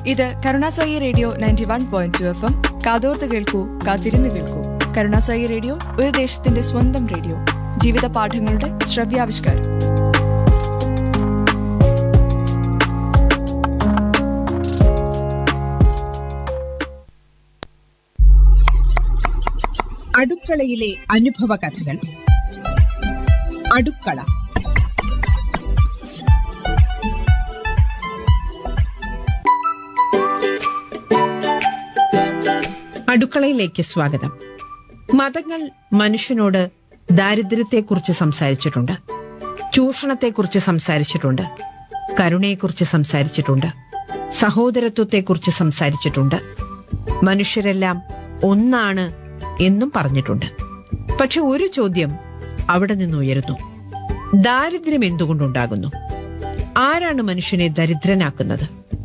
ഇത് Karunasai radio ninety one point two F M കാതോർത്ത് കേൾക്കൂ കാത്തിരുന്ന് കേൾക്കൂ കരുണാസായി റേഡിയോ ഒരു ദേശത്തിന്റെ സ്വന്തം റേഡിയോ ജീവിത പാഠങ്ങളുടെ ശ്രവ്യാവിഷ്കാരം അടുക്കളയിലെ അനുഭവ കഥകൾ അടുക്കള അടുക്കളയിലേക്ക് സ്വാഗതം മതങ്ങൾ മനുഷ്യനോട് ദാരിദ്ര്യത്തെക്കുറിച്ച് സംസാരിച്ചിട്ടുണ്ട് ചൂഷണത്തെക്കുറിച്ച് സംസാരിച്ചിട്ടുണ്ട് കരുണയെക്കുറിച്ച് സംസാരിച്ചിട്ടുണ്ട് സഹോദരത്വത്തെക്കുറിച്ച് സംസാരിച്ചിട്ടുണ്ട് മനുഷ്യരെല്ലാം ഒന്നാണ് എന്നും പറഞ്ഞിട്ടുണ്ട് പക്ഷെ ഒരു ചോദ്യം അവിടെ നിന്ന് ഉയരുന്നു ദാരിദ്ര്യം എന്തുകൊണ്ടുണ്ടാകുന്നു ആരാണ് മനുഷ്യനെ ദരിദ്രനാക്കുന്നത്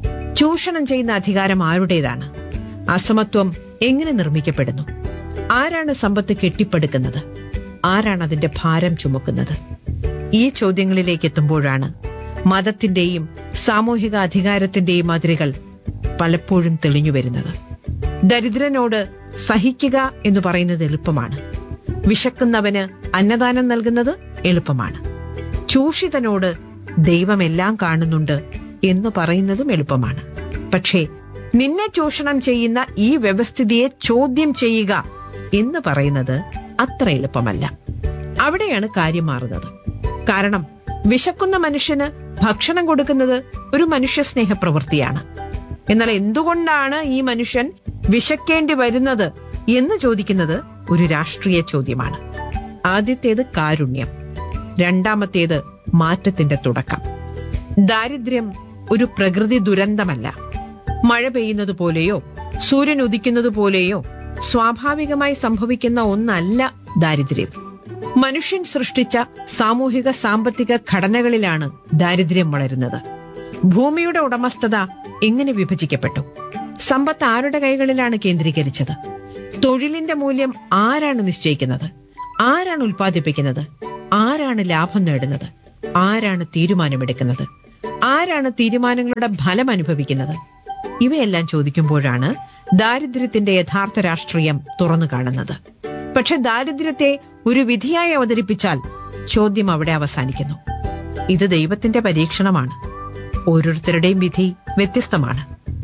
ചൂഷണം ചെയ്യുന്ന അധികാരം ആരുടേതാണ് അസമത്വം എങ്ങനെ നിർമ്മിക്കപ്പെടുന്നു ആരാണ് സമ്പത്ത് കെട്ടിപ്പടുക്കുന്നത് ആരാണ് അതിന്റെ ഭാരം ചുമക്കുന്നത് ഈ ചോദ്യങ്ങളിലേക്ക് എത്തുമ്പോഴാണ് മതത്തിന്റെയും സാമൂഹിക അധികാരത്തിന്റെയും അതിരുകൾ പലപ്പോഴും തെളിഞ്ഞു വരുന്നത് ദരിദ്രനോട് സഹിക്കുക എന്ന് പറയുന്നത് എളുപ്പമാണ് വിശക്കുന്നവന് അന്നദാനം നൽകുന്നത് എളുപ്പമാണ് ചൂഷിതനോട് ദൈവമെല്ലാം കാണുന്നുണ്ട് എന്ന് പറയുന്നതും എളുപ്പമാണ് പക്ഷേ നിന്നെ ചൂഷണം ചെയ്യുന്ന ഈ വ്യവസ്ഥിതിയെ ചോദ്യം ചെയ്യുക എന്ന് പറയുന്നത് അത്ര എളുപ്പമല്ല അവിടെയാണ് കാര്യം മാറുന്നത് കാരണം വിശക്കുന്ന മനുഷ്യന് ഭക്ഷണം കൊടുക്കുന്നത് ഒരു മനുഷ്യ സ്നേഹ പ്രവൃത്തിയാണ് എന്നാൽ എന്തുകൊണ്ടാണ് ഈ മനുഷ്യൻ വിശക്കേണ്ടി വരുന്നത് എന്ന് ചോദിക്കുന്നത് ഒരു രാഷ്ട്രീയ ചോദ്യമാണ് ആദ്യത്തേത് കാരുണ്യം രണ്ടാമത്തേത് മാറ്റത്തിന്റെ തുടക്കം ദാരിദ്ര്യം ഒരു പ്രകൃതി ദുരന്തമല്ല മഴ പെയ്യുന്നത് പോലെയോ സൂര്യൻ ഉദിക്കുന്നത് പോലെയോ സ്വാഭാവികമായി സംഭവിക്കുന്ന ഒന്നല്ല ദാരിദ്ര്യം മനുഷ്യൻ സൃഷ്ടിച്ച സാമൂഹിക സാമ്പത്തിക ഘടനകളിലാണ് ദാരിദ്ര്യം വളരുന്നത് ഭൂമിയുടെ ഉടമസ്ഥത എങ്ങനെ വിഭജിക്കപ്പെട്ടു സമ്പത്ത് ആരുടെ കൈകളിലാണ് കേന്ദ്രീകരിച്ചത് തൊഴിലിന്റെ മൂല്യം ആരാണ് നിശ്ചയിക്കുന്നത് ആരാണ് ഉൽപ്പാദിപ്പിക്കുന്നത് ആരാണ് ലാഭം നേടുന്നത് ആരാണ് തീരുമാനമെടുക്കുന്നത് ആരാണ് തീരുമാനങ്ങളുടെ ഫലം അനുഭവിക്കുന്നത് ഇവയെല്ലാം ചോദിക്കുമ്പോഴാണ് ദാരിദ്ര്യത്തിന്റെ യഥാർത്ഥ രാഷ്ട്രീയം തുറന്നു കാണുന്നത് പക്ഷെ ദാരിദ്ര്യത്തെ ഒരു വിധിയായി അവതരിപ്പിച്ചാൽ ചോദ്യം അവിടെ അവസാനിക്കുന്നു ഇത് ദൈവത്തിന്റെ പരീക്ഷണമാണ് ഓരോരുത്തരുടെയും വിധി വ്യത്യസ്തമാണ്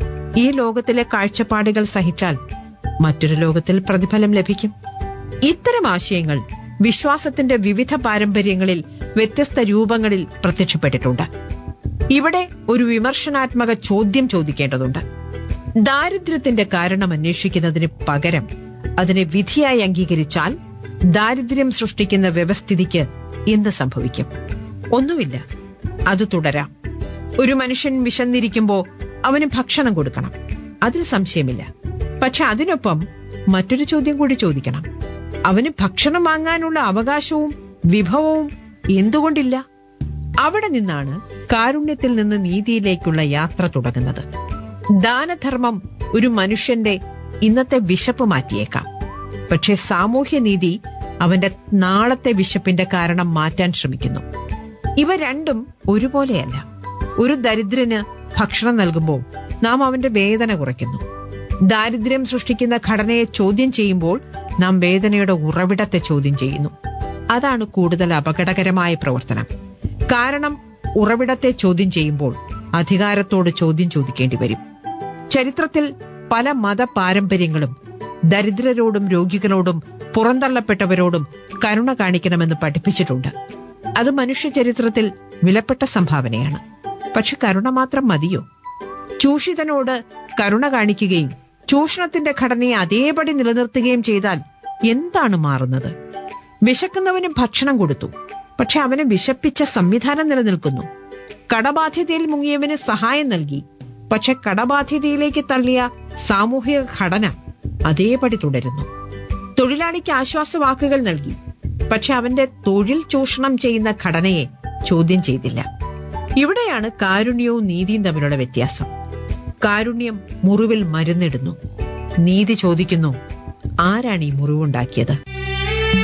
ഈ ലോകത്തിലെ കാഴ്ചപ്പാടുകൾ സഹിച്ചാൽ മറ്റൊരു ലോകത്തിൽ പ്രതിഫലം ലഭിക്കും ഇത്തരം ആശയങ്ങൾ വിശ്വാസത്തിന്റെ വിവിധ പാരമ്പര്യങ്ങളിൽ വ്യത്യസ്ത രൂപങ്ങളിൽ പ്രത്യക്ഷപ്പെട്ടിട്ടുണ്ട് ഇവിടെ ഒരു വിമർശനാത്മക ചോദ്യം ചോദിക്കേണ്ടതുണ്ട് ദാരിദ്ര്യത്തിന്റെ കാരണം അന്വേഷിക്കുന്നതിന് പകരം അതിനെ വിധിയായി അംഗീകരിച്ചാൽ ദാരിദ്ര്യം സൃഷ്ടിക്കുന്ന വ്യവസ്ഥിതിക്ക് എന്ത് സംഭവിക്കും ഒന്നുമില്ല അത് തുടരാം ഒരു മനുഷ്യൻ വിശന്നിരിക്കുമ്പോ അവന് ഭക്ഷണം കൊടുക്കണം അതിൽ സംശയമില്ല പക്ഷെ അതിനൊപ്പം മറ്റൊരു ചോദ്യം കൂടി ചോദിക്കണം അവന് ഭക്ഷണം വാങ്ങാനുള്ള അവകാശവും വിഭവവും എന്തുകൊണ്ടില്ല അവിടെ നിന്നാണ് കാരുണ്യത്തിൽ നിന്ന് നീതിയിലേക്കുള്ള യാത്ര തുടങ്ങുന്നത് ദാനധർമ്മം ഒരു മനുഷ്യന്റെ ഇന്നത്തെ വിശപ്പ് മാറ്റിയേക്കാം പക്ഷെ സാമൂഹ്യനീതി അവന്റെ നാളത്തെ വിശപ്പിന്റെ കാരണം മാറ്റാൻ ശ്രമിക്കുന്നു ഇവ രണ്ടും ഒരുപോലെയല്ല ഒരു ദരിദ്രന് ഭക്ഷണം നൽകുമ്പോൾ നാം അവന്റെ വേദന കുറയ്ക്കുന്നു ദാരിദ്ര്യം സൃഷ്ടിക്കുന്ന ഘടനയെ ചോദ്യം ചെയ്യുമ്പോൾ നാം വേദനയുടെ ഉറവിടത്തെ ചോദ്യം ചെയ്യുന്നു അതാണ് കൂടുതൽ അപകടകരമായ പ്രവർത്തനം കാരണം ഉറവിടത്തെ ചോദ്യം ചെയ്യുമ്പോൾ അധികാരത്തോട് ചോദ്യം ചോദിക്കേണ്ടി വരും ചരിത്രത്തിൽ പല മത പാരമ്പര്യങ്ങളും ദരിദ്രരോടും രോഗികളോടും പുറന്തള്ളപ്പെട്ടവരോടും കരുണ കാണിക്കണമെന്ന് പഠിപ്പിച്ചിട്ടുണ്ട് അത് മനുഷ്യ ചരിത്രത്തിൽ വിലപ്പെട്ട സംഭാവനയാണ് പക്ഷെ കരുണ മാത്രം മതിയോ ചൂഷിതനോട് കരുണ കാണിക്കുകയും ചൂഷണത്തിന്റെ ഘടനയെ അതേപടി നിലനിർത്തുകയും ചെയ്താൽ എന്താണ് മാറുന്നത് വിശക്കുന്നവന് ഭക്ഷണം കൊടുത്തു പക്ഷെ അവനെ വിശപ്പിച്ച സംവിധാനം നിലനിൽക്കുന്നു കടബാധ്യതയിൽ മുങ്ങിയവന് സഹായം നൽകി പക്ഷെ കടബാധ്യതയിലേക്ക് തള്ളിയ സാമൂഹിക ഘടന അതേപടി തുടരുന്നു തൊഴിലാളിക്ക് ആശ്വാസവാക്കുകൾ നൽകി പക്ഷെ അവന്റെ തൊഴിൽ ചൂഷണം ചെയ്യുന്ന ഘടനയെ ചോദ്യം ചെയ്തില്ല ഇവിടെയാണ് കാരുണ്യവും നീതിയും തമ്മിലുള്ള വ്യത്യാസം കാരുണ്യം മുറിവിൽ മരുന്നിടുന്നു നീതി ചോദിക്കുന്നു ആരാണ് ഈ മുറിവുണ്ടാക്കിയത്